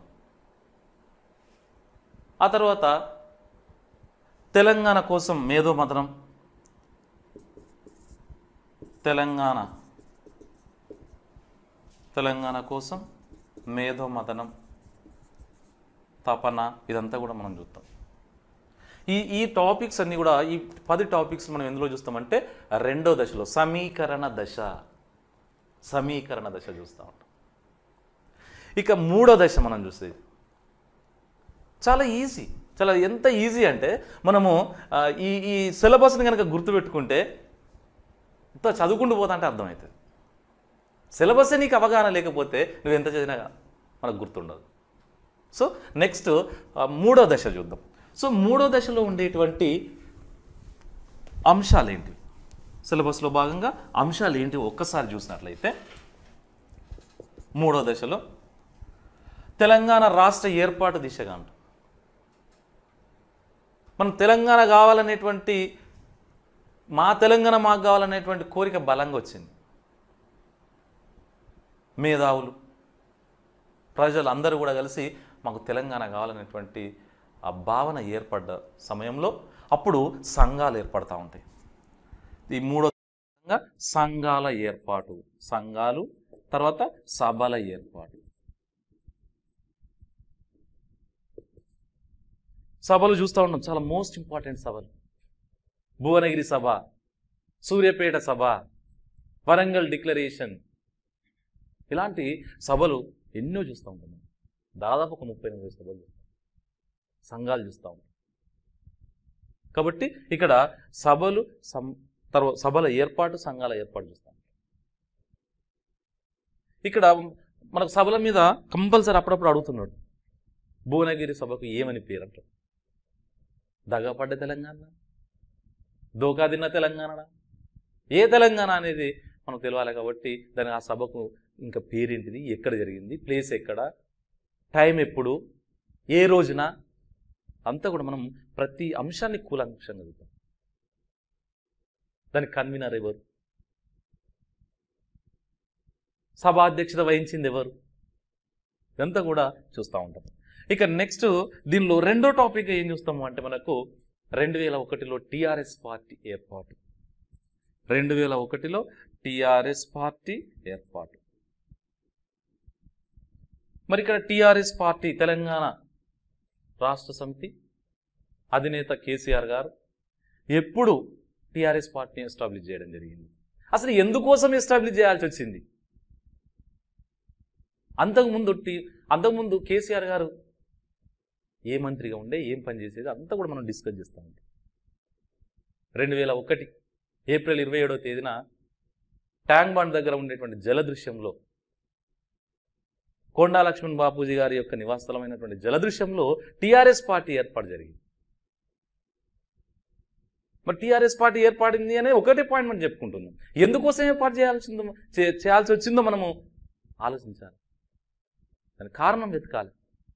ఆ తర్వాత తెలంగాణ కోసం మేధోమథనం తెలంగాణ తెలంగాణ కోసం మేధోమథనం తపన ఇదంతా కూడా మనం చూస్తాం ఈ ఈ టాపిక్స్ అన్నీ కూడా ఈ పది టాపిక్స్ మనం ఎందులో చూస్తామంటే రెండో దశలో సమీకరణ దశ సమీకరణ దశ చూస్తూ ఉంటాం ఇక మూడో దశ మనం చూసేది చాలా ఈజీ చాలా ఎంత ఈజీ అంటే మనము ఆ, ఈ ఈ సిలబస్ని కనుక గుర్తుపెట్టుకుంటే ఇంత చదువుకుంటూ పోతా అంటే అర్థమవుతుంది సిలబస్ నీకు అవగాహన లేకపోతే నువ్వు ఎంత చదివినా మనకు గుర్తుండదు సో నెక్స్ట్ ఆ, మూడో దశ చూద్దాం సో మూడో దశలో ఉండేటువంటి అంశాలు ఏంటి సిలబస్లో భాగంగా అంశాలు ఏంటి ఒక్కసారి చూసినట్లయితే మూడో దశలో తెలంగాణ రాష్ట్ర ఏర్పాటు దిశగా అంట మనం తెలంగాణ కావాలనేటువంటి మా తెలంగాణ మాకు కావాలనేటువంటి కోరిక బలంగా వచ్చింది మేధావులు ప్రజలు అందరూ కూడా కలిసి మాకు తెలంగాణ కావాలనేటువంటి ఆ భావన ఏర్పడ్డ సమయంలో అప్పుడు సంఘాలు ఏర్పడతా ఉంటాయి ఈ మూడో సంఘంగా సంఘాల ఏర్పాటు సంఘాలు తర్వాత సభల ఏర్పాటు సభలు చూస్తూ ఉన్నాం చాలా మోస్ట్ ఇంపార్టెంట్ సభలు భువనగిరి సభ సూర్యాపేట సభ వరంగల్ డిక్లరేషన్ ఇలాంటి సభలు ఎన్నో చూస్తూ ఉంటాం మనం. దాదాపు ఒక ముప్పై ఎనిమిది సభలు చూస్తాం సంఘాలు చూస్తూ ఉంటాం కాబట్టి ఇక్కడ సభలు సం తర్వాత సభల ఏర్పాటు సంఘాల ఏర్పాటు చూస్తాం ఇక్కడ మనకు సభల మీద కంపల్సరీ అప్పుడప్పుడు అడుగుతున్నాడు భువనగిరి సభకు ఏమని పేరు అంటారు దగపడ్డ తెలంగాణ దోకా తిన్న తెలంగాణ ఏ తెలంగాణ అనేది మనకు తెలియాలి కాబట్టి దాని ఆ సభకు ఇంకా పేరేంటిది ఎక్కడ జరిగింది ప్లేస్ ఎక్కడ టైం ఎప్పుడు ఏ రోజున అంతా కూడా మనం ప్రతి అంశాన్ని కూలంకషంగా చదువుతాం దానికి కన్వీనర్ ఎవరు సభాధ్యక్షత వహించింది ఎవరు ఇదంతా కూడా చూస్తూ ఉంటాం ఇక నెక్స్ట్ దీనిలో రెండో టాపిక్ ఏం చూస్తాము అంటే మనకు రెండు వేల ఒకటిలో టిఆర్ఎస్ పార్టీ ఏర్పాటు రెండు వేల ఒకటిలో టిఆర్ఎస్ పార్టీ ఏర్పాటు మరి ఇక్కడ టిఆర్ఎస్ పార్టీ తెలంగాణ రాష్ట్ర సమితి అధినేత కేసీఆర్ గారు ఎప్పుడు టిఆర్ఎస్ పార్టీని ఎస్టాబ్లిష్ చేయడం జరిగింది అసలు ఎందుకోసం ఎస్టాబ్లిష్ చేయాల్సి వచ్చింది అంతకుముందు టి అంతకుముందు కేసీఆర్ గారు ఏ మంత్రిగా ఉండే ఏం పని చేసేది అంతా కూడా మనం డిస్కస్ చేస్తూ ఉంటాం రెండు వేల ఒకటి ఏప్రిల్ ఇరవై ఏడో తేదీన ట్యాంక్ బండ్ దగ్గర ఉండేటువంటి జలదృశ్యంలో కొండా లక్ష్మణ్ బాపూజీ గారి యొక్క నివాసస్థలమైనటువంటి జలదృశ్యంలో టిఆర్ఎస్ పార్టీ ఏర్పాటు జరిగింది మరి టీఆర్ఎస్ పార్టీ ఏర్పడింది అనే ఒకటే పాయింట్ మనం చెప్పుకుంటున్నాం ఎందుకోసం ఏర్పాటు చేయాల్సిందో చే- చేయాల్సి వచ్చిందో మనము ఆలోచించాలి దాని కారణం వెతకాలి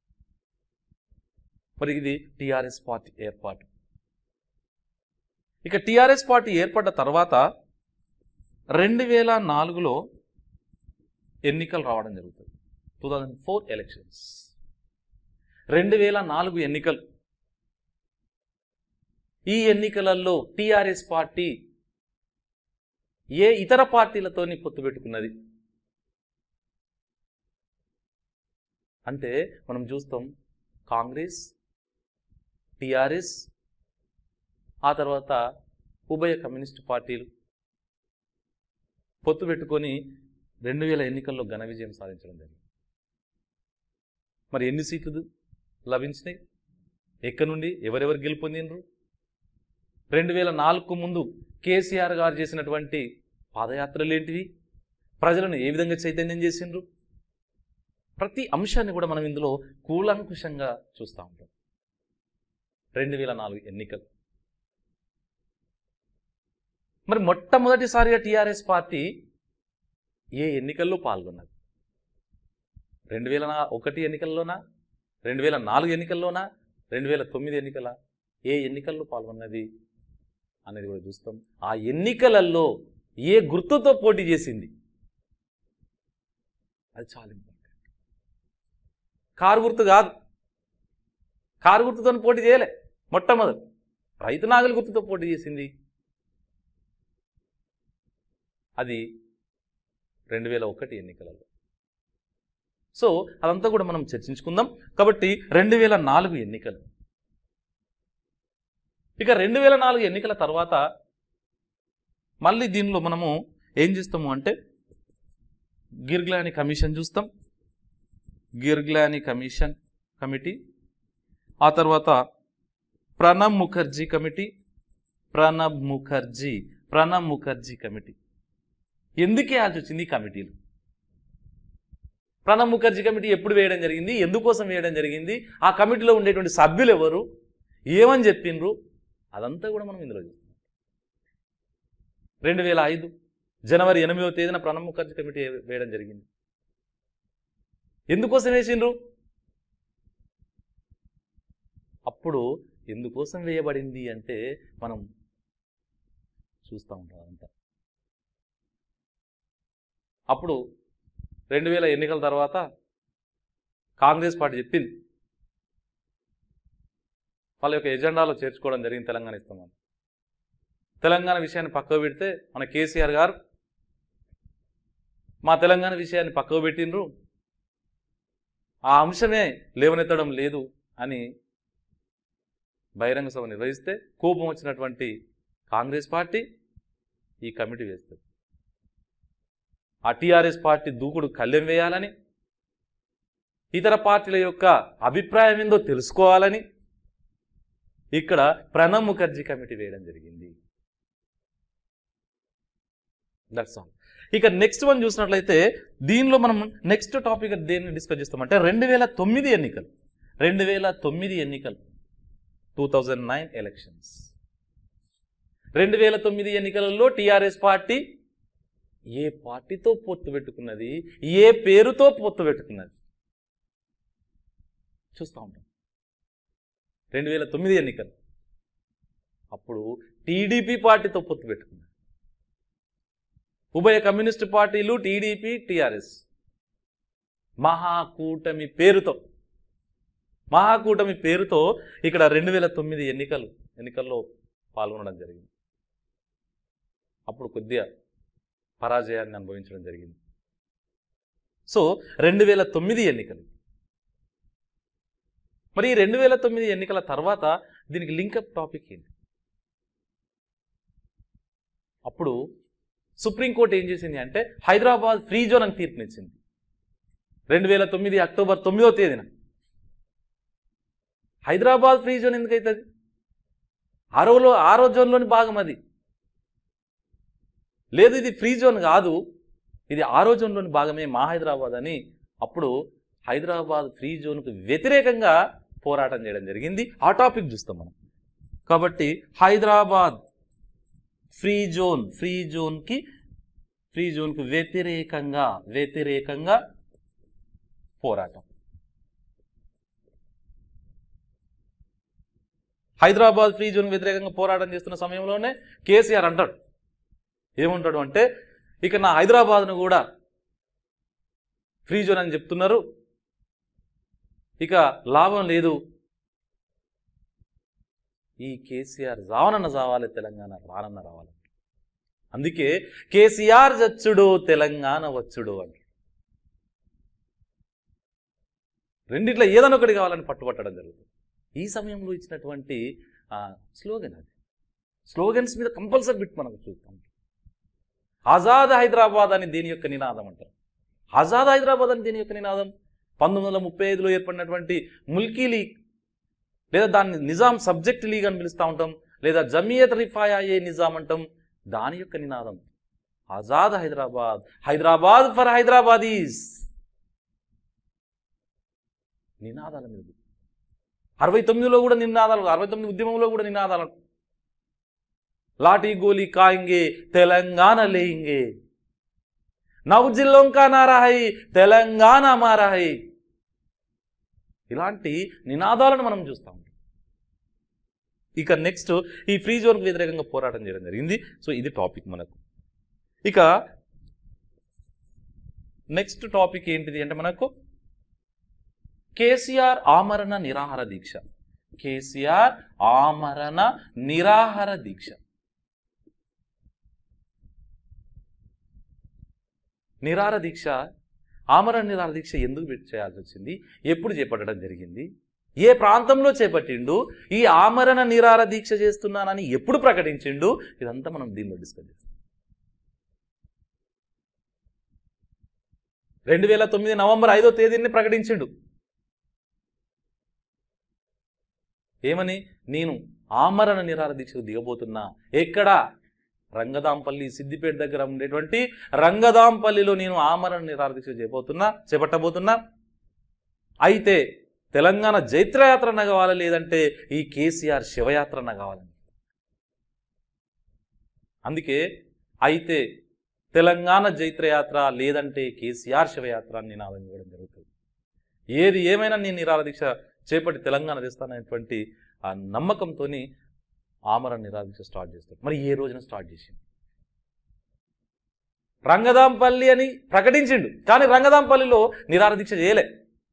మరి ఇది టీఆర్ఎస్ పార్టీ ఏర్పాటు ఇక టీఆర్ఎస్ పార్టీ ఏర్పడ్డ తర్వాత రెండు వేల నాలుగులో ఎన్నికలు రావడం జరుగుతుంది టూ థౌజండ్ ఫోర్ ఎలక్షన్స్ రెండు వేల నాలుగు ఎన్నికలు ఈ ఎన్నికలలో టీఆర్ఎస్ పార్టీ ఏ ఇతర పార్టీలతోని పొత్తు పెట్టుకున్నది అంటే మనం చూస్తాం కాంగ్రెస్ టిఆర్ఎస్ ఆ తర్వాత ఉభయ కమ్యూనిస్ట్ పార్టీలు పొత్తు పెట్టుకొని రెండు వేల ఎన్నికల్లో ఘన విజయం సాధించడం జరిగింది మరి ఎన్ని సీట్లు లభించినాయి ఎక్కడి నుండి ఎవరెవరు గెలుపొందినరు రెండు వేల నాలుగుకు ముందు కేసీఆర్ గారు చేసినటువంటి పాదయాత్రలు ఏంటివి ప్రజలను ఏ విధంగా చైతన్యం చేసిండ్రు ప్రతి అంశాన్ని కూడా మనం ఇందులో కూలంకుషంగా చూస్తూ ఉంటాం రెండు వేల నాలుగు ఎన్నికలు మరి మొట్టమొదటిసారిగా టీఆర్ఎస్ పార్టీ ఏ ఎన్నికల్లో పాల్గొన్నది రెండు వేల నా- ఒకటి ఎన్నికల్లోనా రెండు వేల నాలుగు ఎన్నికల్లోనా రెండు వేల తొమ్మిది ఎన్నికల ఏ ఎన్నికల్లో పాల్గొన్నది అనేది కూడా చూస్తాం ఆ ఎన్నికలలో ఏ గుర్తుతో పోటీ చేసింది అది చాలా ఇంపార్టెంట్ కారు గుర్తు కాదు కారు గుర్తుతో పోటీ చేయలే మొట్టమొదటి రైతు నాగలి గుర్తుతో పోటీ చేసింది అది రెండు వేల ఒకటి ఎన్నికలలో సో అదంతా కూడా మనం చర్చించుకుందాం కాబట్టి రెండు వేల నాలుగు ఎన్నికలు ఇక రెండు వేల నాలుగు ఎన్నికల తర్వాత మళ్ళీ దీనిలో మనము ఏం చేస్తాము అంటే గిర్గ్లాని కమిషన్ చూస్తాం గిర్గ్లాని కమిషన్ కమిటీ ఆ తర్వాత ప్రణబ్ ముఖర్జీ కమిటీ ప్రణబ్ ముఖర్జీ ప్రణబ్ ముఖర్జీ కమిటీ ఎందుకు వేయాల్సి వచ్చింది ఈ కమిటీలు ప్రణబ్ ముఖర్జీ కమిటీ ఎప్పుడు వేయడం జరిగింది ఎందుకోసం వేయడం జరిగింది ఆ కమిటీలో ఉండేటువంటి సభ్యులు ఎవరు ఏమని చెప్పిండ్రు అదంతా కూడా మనం ఇందులో చూస్తాం రెండు వేల ఐదు జనవరి ఎనిమిదవ తేదీన ప్రణబ్ ముఖర్జీ కమిటీ వేయడం జరిగింది ఎందుకోసం వేసిండ్రు అప్పుడు ఎందుకోసం వేయబడింది అంటే మనం చూస్తూ ఉంటాం అంతా అప్పుడు రెండు వేల ఎన్నికల తర్వాత కాంగ్రెస్ పార్టీ చెప్పింది వాళ్ళ యొక్క ఎజెండాలో చేర్చుకోవడం జరిగింది తెలంగాణ ఇస్తామని తెలంగాణ విషయాన్ని పక్కకు పెడితే మన కేసీఆర్ గారు మా తెలంగాణ విషయాన్ని పక్కకు పెట్టిండ్రు ఆ అంశమే లేవనెత్తడం లేదు అని బహిరంగ సభ నిర్వహిస్తే కోపం వచ్చినటువంటి కాంగ్రెస్ పార్టీ ఈ కమిటీ వేస్తుంది ఆ టీఆర్ఎస్ పార్టీ దూకుడు కళ్ళెం వేయాలని ఇతర పార్టీల యొక్క అభిప్రాయం ఏందో తెలుసుకోవాలని ఇక్కడ ప్రణబ్ ముఖర్జీ కమిటీ వేయడం జరిగింది దట్స్ ఆల్ ఇక నెక్స్ట్ వన్ చూసినట్లయితే దీనిలో మనం నెక్స్ట్ టాపిక్ దేన్ని డిస్కస్ చేస్తామంటే రెండు వేల తొమ్మిది ఎన్నికలు రెండు వేల తొమ్మిది ఎన్నికలు టూ థౌజండ్ నైన్ ఎలక్షన్స్ రెండు వేల తొమ్మిది ఎన్నికలలో టీఆర్ఎస్ పార్టీ ఏ పార్టీతో పొత్తు పెట్టుకున్నది ఏ పేరుతో పొత్తు పెట్టుకున్నది చూస్తూ ఉంటాం రెండు వేల తొమ్మిది ఎన్నికలు అప్పుడు టీడీపీ పార్టీతో పొత్తు పెట్టుకున్నది ఉభయ కమ్యూనిస్టు పార్టీలు టీడీపీ టీఆర్ఎస్ మహాకూటమి పేరుతో మహాకూటమి పేరుతో ఇక్కడ రెండు వేల తొమ్మిది ఎన్నికలు ఎన్నికల్లో పాల్గొనడం జరిగింది అప్పుడు కొద్దిగా పరాజయాన్ని అనుభవించడం జరిగింది సో రెండు వేల తొమ్మిది ఎన్నికలు మరి ఈ రెండు వేల తొమ్మిది ఎన్నికల తర్వాత దీనికి లింకప్ టాపిక్ ఏంటి అప్పుడు సుప్రీంకోర్టు ఏం చేసింది అంటే హైదరాబాద్ ఫ్రీ జోన్ అని తీర్పునిచ్చింది రెండు వేల తొమ్మిది అక్టోబర్ తొమ్మిదో తేదీన హైదరాబాద్ ఫ్రీ జోన్ ఎందుకైతుంది ఆరోలో ఆరో జోన్లోని భాగం అది లేదు ఇది ఫ్రీ జోన్ కాదు ఇది ఆరో జోన్లోని భాగమే మా హైదరాబాద్ అని అప్పుడు హైదరాబాద్ ఫ్రీ జోన్కు వ్యతిరేకంగా పోరాటం చేయడం జరిగింది ఆ టాపిక్ చూస్తాం మనం కాబట్టి హైదరాబాద్ ఫ్రీ జోన్ ఫ్రీ జోన్కి ఫ్రీ జోన్కు వ్యతిరేకంగా వ్యతిరేకంగా పోరాటం హైదరాబాద్ ఫ్రీ జోన్ వ్యతిరేకంగా పోరాటం చేస్తున్న సమయంలోనే కేసీఆర్ అంటాడు ఏమంటాడు అంటే ఇక నా హైదరాబాద్ను కూడా ఫ్రీ జోన్ అని చెప్తున్నారు ఇక లాభం లేదు ఈ కేసీఆర్ రావనన్న రావాలి తెలంగాణ రానన్న రావాలి అందుకే కేసీఆర్ జచ్చుడు తెలంగాణ వచ్చుడు అని రెండిట్లో ఏదైనా ఒకటి కావాలని పట్టుబట్టడం జరుగుతుంది ఈ సమయంలో ఇచ్చినటువంటి స్లోగన్ అది స్లోగన్స్ మీద కంపల్సరీ బిట్ మనం చూస్తాం ఆజాద్ హైదరాబాద్ అని దీని యొక్క నినాదం అంటారు ఆజాద్ హైదరాబాద్ అని దీని యొక్క నినాదం పంతొమ్మిది వందల ముప్పై ఐదులో ఏర్పడినటువంటి ముల్కీ లీగ్ లేదా దాన్ని నిజాం సబ్జెక్ట్ లీగ్ అని పిలుస్తూ ఉంటాం లేదా జమియత్ రిఫాయా ఏ నిజాం అంటాం దాని యొక్క నినాదం ఆజాద్ హైదరాబాద్ హైదరాబాద్ ఫర్ హైదరాబాదీస్ నినాదాల మీద అరవై తొమ్మిదిలో కూడా నినాదాలు అరవై తొమ్మిది ఉద్యమంలో కూడా నినాదాలు లాఠీ గోలీ కాయింగే తెలంగాణ లేయింగే నవ్ జిల్లోం కా నారా హై తెలంగాణ మారా హై ఇలాంటి నినాదాలను మనం చూస్తాం ఇక నెక్స్ట్ ఈ ఫ్రీ జోన్కి వ్యతిరేకంగా పోరాటం చేయడం జరిగింది సో ఇది టాపిక్ మనకు ఇక నెక్స్ట్ టాపిక్ ఏంటిది అంటే మనకు కేసీఆర్ ఆమరణ నిరాహార దీక్ష కేసీఆర్ ఆమరణ నిరాహార దీక్ష నిరాహార దీక్ష ఆమరణ నిరాహార దీక్ష ఎందుకు పెట్- చేయాల్సి వచ్చింది ఎప్పుడు చేపట్టడం జరిగింది ఏ ప్రాంతంలో చేపట్టిండు ఈ ఆమరణ నిరాహార దీక్ష చేస్తున్నానని ఎప్పుడు ప్రకటించిండు ఇదంతా మనం దీనిలో డిస్కస్ చేస్తాం రెండు వేల తొమ్మిది నవంబర్ ఐదో తేదీని ప్రకటించిండు ఏమని నేను ఆమరణ నిరాహార దీక్షకు దిగబోతున్నా ఎక్కడా రంగదాంపల్లి సిద్దిపేట దగ్గర ఉండేటువంటి రంగదాంపల్లిలో నేను ఆమరణ నిరాహార దీక్ష చేయబోతున్నా చేపట్టబోతున్నా అయితే తెలంగాణ జైత్రయాత్రన కావాలి లేదంటే ఈ కేసీఆర్ శివయాత్రన కావాలని అందుకే అయితే తెలంగాణ జైత్రయాత్ర లేదంటే కేసీఆర్ శివయాత్ర అని నినాదం ఇవ్వడం జరుగుతుంది ఏది ఏమైనా నేను నిరాహార దీక్ష చేపట్టి తెలంగాణ తెస్తాననేటువంటి ఆ నమ్మకంతో ఆమరణ నిరాహార దీక్ష స్టార్ట్ చేస్తాడు మరి ఏ రోజున స్టార్ట్ చేసిండు రంగదాంపల్లి అని ప్రకటించిండు కానీ రంగదాంపల్లిలో నిరాహార దీక్ష చేయలే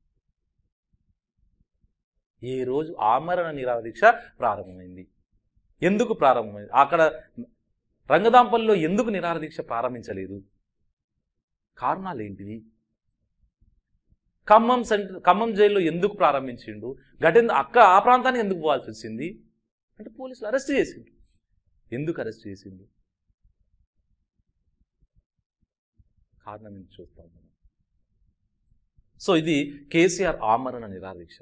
ఏ రోజు ఆమరణ నిరాహార దీక్ష ప్రారంభమైంది ఎందుకు ప్రారంభమైంది అక్కడ రంగదాంపల్లిలో ఎందుకు నిరాహార దీక్ష ప్రారంభించలేదు కారణాలు ఏంటివి ఖమ్మం సెంటర్ ఖమ్మం జైల్లో ఎందుకు ప్రారంభించిండు ఘటన అక్క ఆ ప్రాంతానికి ఎందుకు పోవాల్సి వచ్చింది అంటే పోలీసులు అరెస్ట్ చేసిండు ఎందుకు అరెస్ట్ చేసిండు కారణం ఏంటి చూస్తాం మనం సో ఇది కేసీఆర్ ఆమరణ నిరాహార దీక్ష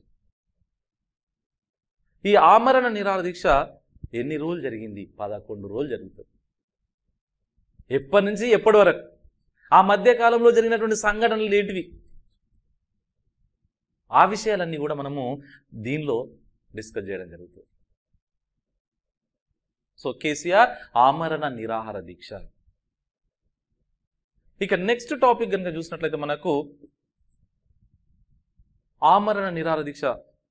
ఈ ఆమరణ నిరాహార దీక్ష ఎన్ని రోజులు జరిగింది పదకొండు రోజులు జరుగుతుంది ఎప్పటి నుంచి ఎప్పటి వరకు ఆ మధ్య కాలంలో జరిగినటువంటి సంఘటనలు ఏంటివి ఆ విషయాలన్నీ కూడా మనము దీనిలో డిస్కస్ చేయడం జరుగుతుంది సో కేసీఆర్ ఆమరణ నిరాహార దీక్ష ఇక నెక్స్ట్ టాపిక్ కనుక చూసినట్లయితే మనకు ఆమరణ నిరాహార దీక్ష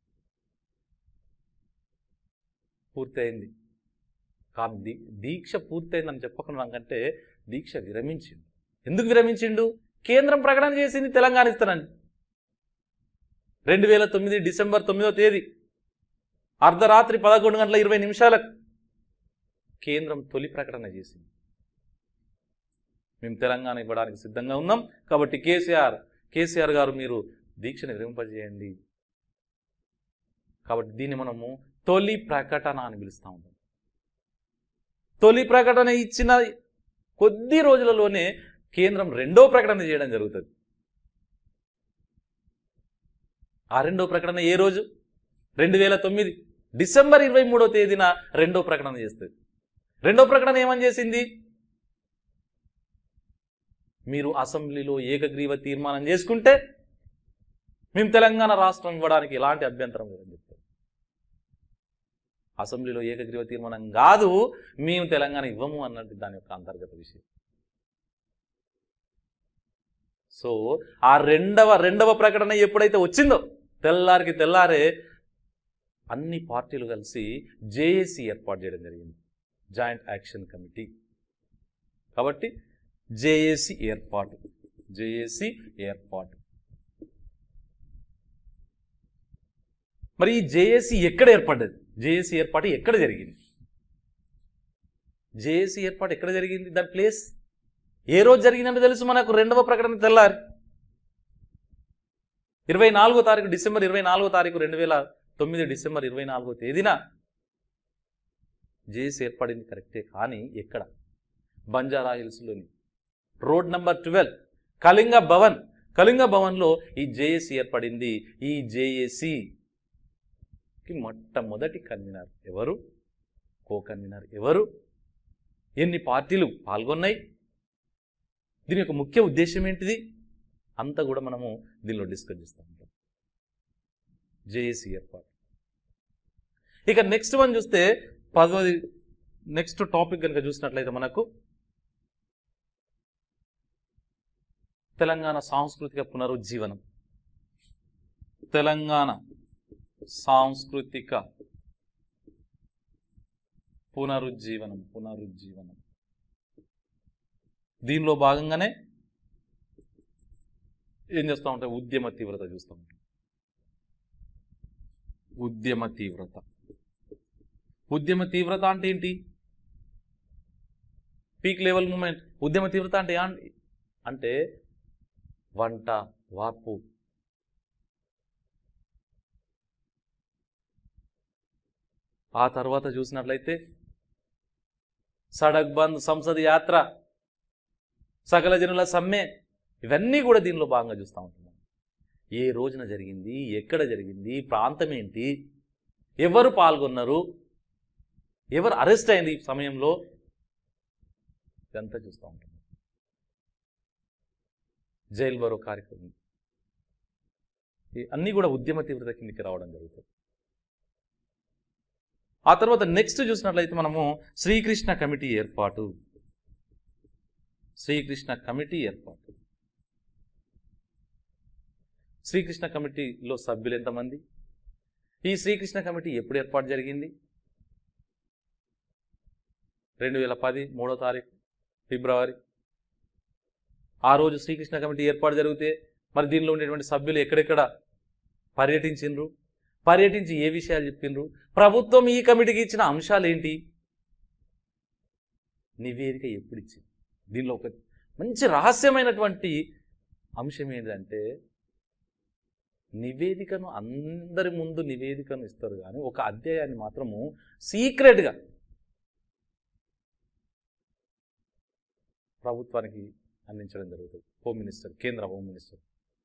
పూర్తయింది కానీ దీ దీక్ష పూర్తయిందని చెప్పకుండా కంటే దీక్ష విరమించిండు ఎందుకు విరమించిండు కేంద్రం ప్రకటన చేసింది తెలంగాణ ఇస్తానని రెండు వేల తొమ్మిది డిసెంబర్ తొమ్మిదో తేదీ అర్ధరాత్రి పదకొండు గంటల ఇరవై నిమిషాలకు కేంద్రం తొలి ప్రకటన చేసింది మేము తెలంగాణ ఇవ్వడానికి సిద్ధంగా ఉన్నాం కాబట్టి కేసీఆర్ కేసీఆర్ గారు మీరు దీక్షను విరమింపజేయండి కాబట్టి దీన్ని మనము తొలి ప్రకటన అని పిలుస్తూ ఉంటాం తొలి ప్రకటన ఇచ్చిన కొద్ది రోజులలోనే కేంద్రం రెండో ప్రకటన చేయడం జరుగుతుంది ఆ రెండో ప్రకటన ఏ రోజు రెండు వేల తొమ్మిది డిసెంబర్ ఇరవై మూడో తేదీన రెండో ప్రకటన చేస్తుంది రెండో ప్రకటన ఏమని చేసింది మీరు అసెంబ్లీలో ఏకగ్రీవ తీర్మానం చేసుకుంటే మేము తెలంగాణ రాష్ట్రం ఇవ్వడానికి ఎలాంటి అభ్యంతరం లేదని చెప్తారు అసెంబ్లీలో ఏకగ్రీవ తీర్మానం కాదు మేము తెలంగాణ ఇవ్వము అన్నట్టు దాని యొక్క అంతర్గత విషయం సో ఆ రెండవ రెండవ ప్రకటన ఎప్పుడైతే వచ్చిందో తెల్లారికి తెల్లారే అన్ని పార్టీలు కలిసి జేఏసీ ఏర్పాటు చేయడం జరిగింది జాయింట్ యాక్షన్ కమిటీ కాబట్టి జేఏసీ ఏర్పాటు జేఏసీ ఏర్పాటు మరి ఈ జేఏసీ ఎక్కడ ఏర్పడ్డది జేఏసీ ఏర్పాటు ఎక్కడ జరిగింది జేఏసీ ఏర్పాటు ఎక్కడ జరిగింది దాని ప్లేస్ ఏ రోజు జరిగిందంటే తెలుసు మనకు రెండవ ప్రకటన తెల్లారి ఇరవై నాలుగో తారీఖు డిసెంబర్ ఇరవై నాలుగో తారీఖు రెండు వేల తొమ్మిది డిసెంబర్ ఇరవై నాలుగో తేదీన జేఏసీ ఏర్పడింది కరెక్టే కానీ ఎక్కడ బంజారా హిల్స్లోని road number twelve Kalinga Bhavan Kalinga భవన్లో ఈ జేఏసీ ఏర్పడింది ఈ జేఏసీకి మొట్టమొదటి కన్వీనర్ ఎవరు కో కన్వీనర్ ఎవరు ఎన్ని పార్టీలు పాల్గొన్నాయి దీని యొక్క ముఖ్య ఉద్దేశం ఏంటిది అంతా కూడా మనము దీనిలో డిస్కస్ చేస్తూ ఉంటాం జేఏసీ ఏర్పాటు ఇక నెక్స్ట్ వన్ చూస్తే పదవది నెక్స్ట్ టాపిక్ కనుక చూసినట్లయితే మనకు తెలంగాణ సాంస్కృతిక పునరుజ్జీవనం తెలంగాణ సాంస్కృతిక పునరుజ్జీవనం పునరుజ్జీవనం దీనిలో భాగంగానే ఏం చేస్తూ ఉంటాం ఉద్యమ తీవ్రత చూస్తూ ఉంటాం ఉద్యమ తీవ్రత ఉద్యమ తీవ్రత అంటే ఏంటి పీక్ లెవెల్ మూమెంట్ ఉద్యమ తీవ్రత అంటే ఏం- అంటే వంట వార్పు ఆ తర్వాత చూసినట్లయితే సడక్ బంద్ సంసద్ యాత్ర సకల జనుల సమ్మె ఇవన్నీ కూడా దీనిలో భాగంగా చూస్తూ ఉంటున్నాం ఏ రోజున జరిగింది ఎక్కడ జరిగింది ప్రాంతం ఏంటి ఎవరు పాల్గొన్నారు ఎవరు అరెస్ట్ అయింది ఈ సమయంలో ఇదంతా చూస్తూ ఉంటాం జైలు బరో కార్యక్రమం ఈ అన్నీ కూడా ఉద్యమ తీవ్రత కిందికి రావడం జరుగుతుంది ఆ తర్వాత నెక్స్ట్ చూసినట్లయితే మనము శ్రీకృష్ణ కమిటీ ఏర్పాటు శ్రీకృష్ణ కమిటీ ఏర్పాటు శ్రీకృష్ణ కమిటీలో సభ్యులు ఎంతమంది ఈ శ్రీకృష్ణ కమిటీ ఎప్పుడు ఏర్పాటు జరిగింది రెండు వేల పది మూడో తారీఖు ఫిబ్రవరి ఆ రోజు శ్రీకృష్ణ కమిటీ ఏర్పాటు జరిగితే మరి దీనిలో ఉండేటువంటి సభ్యులు ఎక్కడెక్కడ పర్యటించిండ్రు పర్యటించి ఏ విషయాలు చెప్పిండ్రు ప్రభుత్వం ఈ కమిటీకి ఇచ్చిన అంశాలు ఏంటి నివేదిక ఎప్పుడు ఇచ్చింది దీనిలో ఒక మంచి రహస్యమైనటువంటి అంశం ఏంటంటే నివేదికను అందరి ముందు నివేదికను ఇస్తారు కానీ ఒక అధ్యాయాన్ని మాత్రము సీక్రెట్గా ప్రభుత్వానికి అందించడం జరుగుతుంది హోమ్ మినిస్టర్ కేంద్ర హోమ్ మినిస్టర్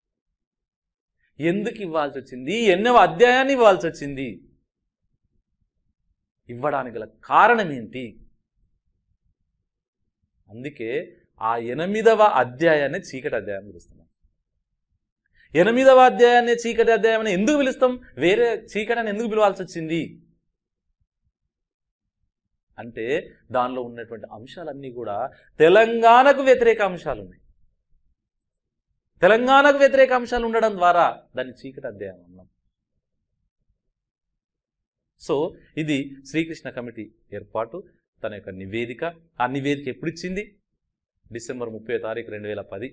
ఎందుకు ఇవ్వాల్సి వచ్చింది ఎన్నవ అధ్యాయాన్ని ఇవ్వాల్సి వచ్చింది ఇవ్వడానికి గల కారణం ఏంటి అందుకే ఆ ఎనిమిదవ అధ్యాయాన్ని చీకటి అధ్యాయం పిలుస్తున్నాం ఎనిమిదవ అధ్యాయాన్ని చీకటి అధ్యాయం అని ఎందుకు పిలుస్తాం వేరే చీకటి అని ఎందుకు పిలవాల్సి వచ్చింది అంటే దానిలో ఉన్నటువంటి అంశాలన్నీ కూడా తెలంగాణకు వ్యతిరేక అంశాలు ఉన్నాయి తెలంగాణకు వ్యతిరేక అంశాలు ఉండడం ద్వారా దాన్ని చీకటి అధ్యాయం అన్నాం సో ఇది శ్రీకృష్ణ కమిటీ ఏర్పాటు తన యొక్క నివేదిక ఆ నివేదిక ఎప్పుడు ఇచ్చింది డిసెంబర్ ముప్పై తారీఖు రెండు వేల పది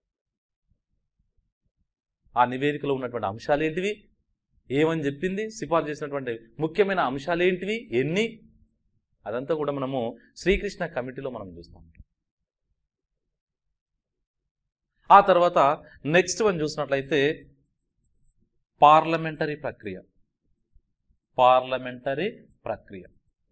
ఆ నివేదికలో ఉన్నటువంటి అంశాలు ఏంటివి ఏమని చెప్పింది సిఫార్సు చేసినటువంటి ముఖ్యమైన అంశాలు ఏంటివి ఎన్ని అదంతా కూడా మనము శ్రీకృష్ణ కమిటీలో మనం చూస్తాం ఆ తర్వాత నెక్స్ట్ వన్ చూసినట్లయితే పార్లమెంటరీ ప్రక్రియ పార్లమెంటరీ ప్రక్రియ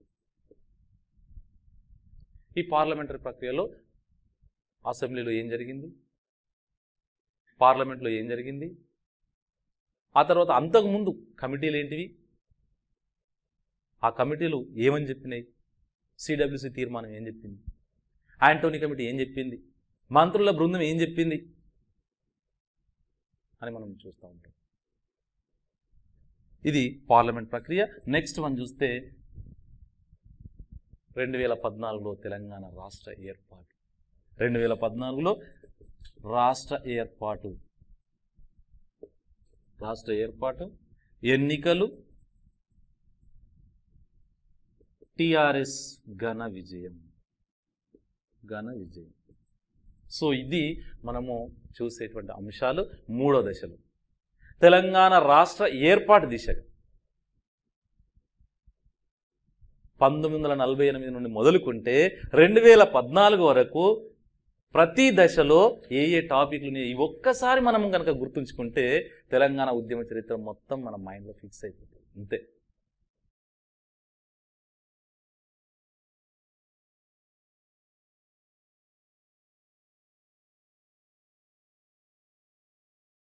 ఈ పార్లమెంటరీ ప్రక్రియలో అసెంబ్లీలో ఏం జరిగింది పార్లమెంట్లో ఏం జరిగింది ఆ తర్వాత అంతకుముందు కమిటీలు ఏంటివి ఆ కమిటీలు ఏమని చెప్పినాయి సిడబ్ల్యూసి తీర్మానం ఏం చెప్పింది యాంటోనీ కమిటీ ఏం చెప్పింది మంత్రుల బృందం ఏం చెప్పింది అని మనం చూస్తూ ఉంటాం ఇది పార్లమెంట్ ప్రక్రియ నెక్స్ట్ వన్ చూస్తే రెండు వేల పద్నాలుగులో తెలంగాణ రాష్ట్ర ఏర్పాటు రెండు వేల పద్నాలుగులో రాష్ట్ర ఏర్పాటు రాష్ట్ర ఏర్పాటు ఎన్నికలు టిఆర్ఎస్ ఘన విజయం ఘన విజయం సో ఇది మనము చూసేటువంటి అంశాలు మూడో దశలో తెలంగాణ రాష్ట్ర ఏర్పాటు దిశగా పంతొమ్మిది వందల నలభై ఎనిమిది నుండి మొదలుకుంటే రెండు వేల పద్నాలుగు వరకు ప్రతి దశలో ఏ ఏ టాపిక్లు ఉన్నాయి ఇవి ఒక్కసారి మనం కనుక గుర్తుంచుకుంటే తెలంగాణ ఉద్యమ చరిత్ర మొత్తం మన మైండ్లో ఫిక్స్ అయిపోతుంది అంతే